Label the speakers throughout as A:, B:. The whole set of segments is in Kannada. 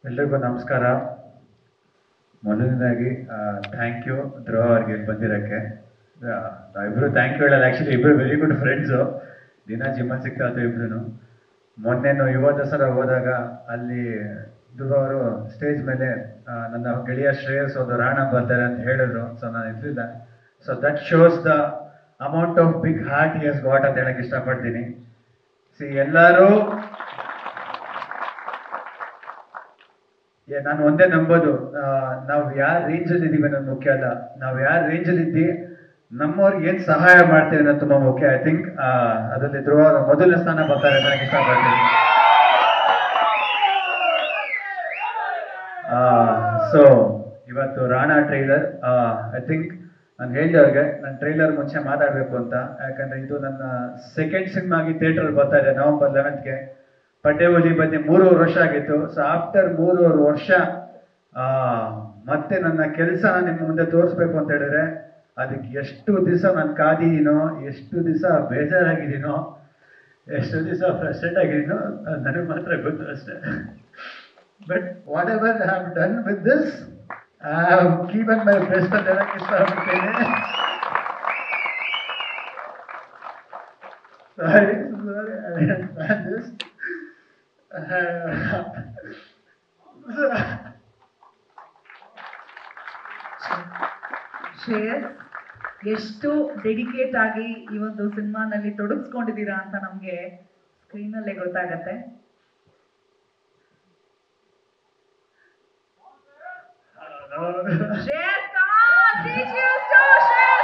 A: ಎಲ್ರಿಗೂ ನಮಸ್ಕಾರ ಮೊದಲನೇದಾಗಿ ಥ್ಯಾಂಕ್ ಯು ಧ್ರುವ ಅವ್ರಿಗೆ ಇಲ್ಲಿ ಬಂದಿರೋಕ್ಕೆ ನಾವಿಬ್ರು ಥ್ಯಾಂಕ್ ಯು ಹೇಳಲ್ಲ ಆ್ಯಕ್ಚುಲಿ ಇಬ್ಬರು ವೆರಿ ಗುಡ್ ಫ್ರೆಂಡ್ಸು ದಿನ ಜಿಮ್ಮಲ್ಲಿ ಸಿಗ್ತಾ ಇತ್ತು ಇಬ್ರು ಮೊನ್ನೆನು ಯುವ ದಸರಾ ಹೋದಾಗ ಅಲ್ಲಿ ಧ್ರುವ ಅವರು ಸ್ಟೇಜ್ ಮೇಲೆ ಆ, ನನ್ನ ಗೆಳೆಯ ಶ್ರೇಯಸ್ ಅವರು ರಾಣ ಬರ್ತಾರೆ ಅಂತ ಹೇಳಿದ್ರು ಸೊ ನಾನು ಇರ್ಲಿಲ್ಲ so that shows the amount of big heart he's got ಅಂತ ಹೇಳಕ್ ಇಷ್ಟಪಡ್ತೀನಿ ಸಿ ಎಲ್ಲರೂ ಏ, ನಾನು ಒಂದೇ ನಂಬೋದು ಆ, ನಾವು ಯಾರ ರೇಂಜಲ್ಲಿ ಇದೀವಿ ಅನ್ನೋದು ಮುಖ್ಯ ಅಲ್ಲ ನಾವು ಯಾರ ರೇಂಜಲ್ಲಿ ಇದ್ದಿ ನಮ್ಮವ್ರಿಗೆ ಏನ್ ಸಹಾಯ ಮಾಡ್ತೀವಿ ಅನ್ನೋದು ತುಂಬಾ ಮುಖ್ಯ ಐ ಥಿಂಕ್ ಅದರಲ್ಲಿ ಧ್ರುವ ಅವರು ಮೊದಲನೇ ಸ್ಥಾನ ಬರ್ತಾರೆ ಅಂತ ನನಗೆ ಇಷ್ಟಪಡ್ತೀನಿ ಸೊ ಇವತ್ತು ರಾಣಾ ಟ್ರೈಲರ್ ಐ ಥಿಂಕ್ ನಾನು ಹೇಳಿದವ್ರಿಗೆ ನಾನು ಟ್ರೈಲರ್ ಮುಂಚೆ ಮಾತಾಡಬೇಕು ಅಂತ ಯಾಕಂದ್ರೆ ಇದು ನನ್ನ ಸೆಕೆಂಡ್ ಸಿನಿಮಾಗಿ ಥಿಯೇಟರ್ ಬರ್ತಾ ಇದೆ ನವೆಂಬರ್ ಲೆವೆಂತ್ಗೆ ಪಡ್ಡೆ ಹುಲಿ ಬಂದು ಮೂರುವರೆ ವರ್ಷ ಆಗಿತ್ತು ಸೊ ಆಫ್ಟರ್ ಮೂರುವರೆ ವರ್ಷ ಆ, ಮತ್ತೆ ನನ್ನ ಕೆಲಸನ ನಿಮ್ಮ ಮುಂದೆ ತೋರಿಸ್ಬೇಕು ಅಂತ ಹೇಳಿದ್ರೆ ಅದಕ್ಕೆ ಎಷ್ಟು ದಿವಸ ನಾನು ಕಾದಿದ್ದೀನೋ ಎಷ್ಟು ದಿವಸ ಬೇಜಾರಾಗಿದ್ದೀನೋ ಎಷ್ಟು ದಿವಸ ಫ್ರಸ್ಟ್ರೇಟ್ ಆಗಿದ್ದೀನೋ ಅದು ನನಗೆ ಮಾತ್ರ ಗೊತ್ತು ಅಷ್ಟೇ but whatever have done with this I have keep on my best ಅಂತ ಹೇಳಕ್ಕೆ ಇಷ್ಟಪಡ್ತೇನೆ sorry sorry I plan this
B: Shreyas ಎಷ್ಟು ಡೆಡಿಕೇಟ್ ಆಗಿ ಈ ಒಂದು ಸಿನಿಮಾನಲ್ಲಿ ತೊಡಗಿಸ್ಕೊಂಡಿದ್ದೀರಾ ಅಂತ ನಮ್ಗೆ ಸ್ಕ್ರೀನ್ ಅಲ್ಲೇ ಗೊತ್ತಾಗತ್ತೆ Shreyas come on, three cheers to Shreyas,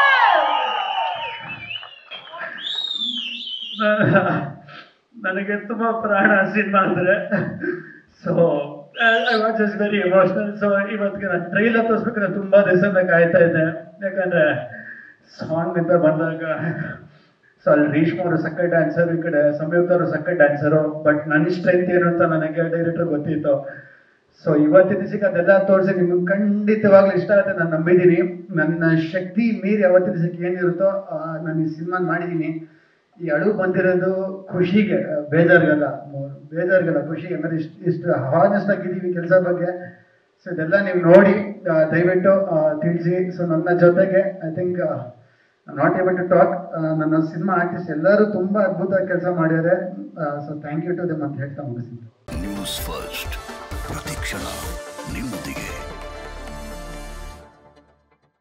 B: hello!
A: ನನಗೆ ತುಂಬಾ ಪ್ರಾಣ ಸಿನಿಮಾ ಅಂದ್ರೆ so I was just very emotional so ಇವತ್ತಿಗೆ ನಾನು ಟ್ರೈಲರ್ ತೋರಿಸ್ಬೇಕಾದ್ರೆ ತುಂಬಾ ದಿವಸದಿಂದ ಕಾಯ್ತಾ ಇದ್ದೆ ಯಾಕಂದ್ರೆ ಸಾಂಗ್ ಅಂತ ಬಂದಾಗ ಸೊ ಅಲ್ಲಿ ರೇಷ್ಮಾ ಅವರು ಸಕ್ಕ ಡ್ಯಾನ್ಸರ್ ಈ ಕಡೆ ಸಂಯುಕ್ತ ಅವರು ಸಕ್ಕ ಡ್ಯಾನ್ಸರು ಬಟ್ ನನ್ನ ಸ್ಟ್ರೆಂತ್ ಏನು ಅಂತ ನನಗೆ ಡೈರೆಕ್ಟರ್ ಗೊತ್ತಿತ್ತು ಸೊ ಇವತ್ತಿನ ದಿವಸಕ್ಕೆ ಅದೆಲ್ಲ ತೋರಿಸಿ ನಿಮ್ಗೆ ಖಂಡಿತವಾಗ್ಲೂ ಇಷ್ಟ ಆಗುತ್ತೆ ನಾನು ನಂಬಿದ್ದೀನಿ ನನ್ನ ಶಕ್ತಿ ಮೀರಿ ಅವತ್ತಿನ ದಿವಸಕ್ಕೆ ಏನಿರುತ್ತೋ ಆ, ನಾನು ಈ ಸಿನಿಮಾ ಮಾಡಿದ್ದೀನಿ ಈ ಅಳು ಬಂದಿರೋದು ಖುಷಿಗೆ ಆ, ಬೇಜಾರ್ಗಲ್ಲ ಮೊ- ಬೇಜಾರ್ಗಲ್ಲ ಖುಷಿಗೆ ಅಂದ್ರೆ ಇಷ್ಟು ಇಷ್ಟು ಹಾನೆಸ್ಟ್ ಆಗಿದ್ದೀವಿ ಕೆಲಸ ಬಗ್ಗೆ ಸೊ ಇದೆಲ್ಲ ನೀವು ನೋಡಿ ಆ, ದಯವಿಟ್ಟು ಆ, ತಿಳಿಸಿ ಸೊ ನನ್ನ ಜೊತೆಗೆ I think not able to talk ನನ್ನ ಸಿನಿಮಾ ಆರ್ಟಿಸ್ಟ್ ಎಲ್ಲರೂ ತುಂಬಾ ಅದ್ಭುತವಾಗಿ ಕೆಲಸ ಮಾಡಿದ್ದಾರೆ so thank you to them ಅಂತ ಹೇಳ್ತಾ ಮುಗಿಸ್ತೀನಿ
C: ನ್ಯೂಸ್ ಫಸ್ಟ್ ಪ್ರತಿಕ್ಷಣ ನಿಮ್ಮೊಂದಿಗೆ